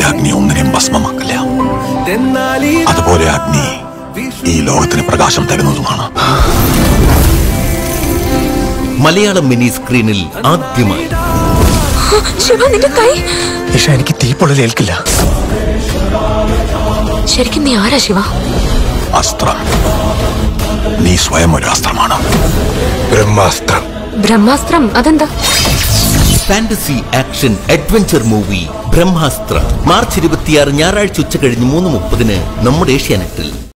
അഗ്നി ഒന്നിനെയും ഭസ്മമാക്കില്ല അതുപോലെ അഗ്നി ഈ ലോകത്തിന് പ്രകാശം തരുന്നതുമാണ് മലയാളം മിനി സ്ക്രീനിൽ ആദ്യമായി ശിവ നിന്റെ കൈ ഇഷ എനിക്ക് തീപ്പൊള്ളൽ ഏൽക്കില്ല ശരിക്കും നീ ആരാ ശിവ അസ്ത്രം നീ സ്വയം ഒരു അസ്ത്രമാണ് ബ്രഹ്മാസ്ത്രം ബ്രഹ്മാസ്ത്രം അതെന്താ fantasy action adventure movie Brahmastra March ഇരുപത്തിയാറ് ഞായറാഴ്ച ഉച്ച കഴിഞ്ഞ് മൂന്ന് മുപ്പതിന് നമ്മുടെ ഏഷ്യാനെറ്റിൽ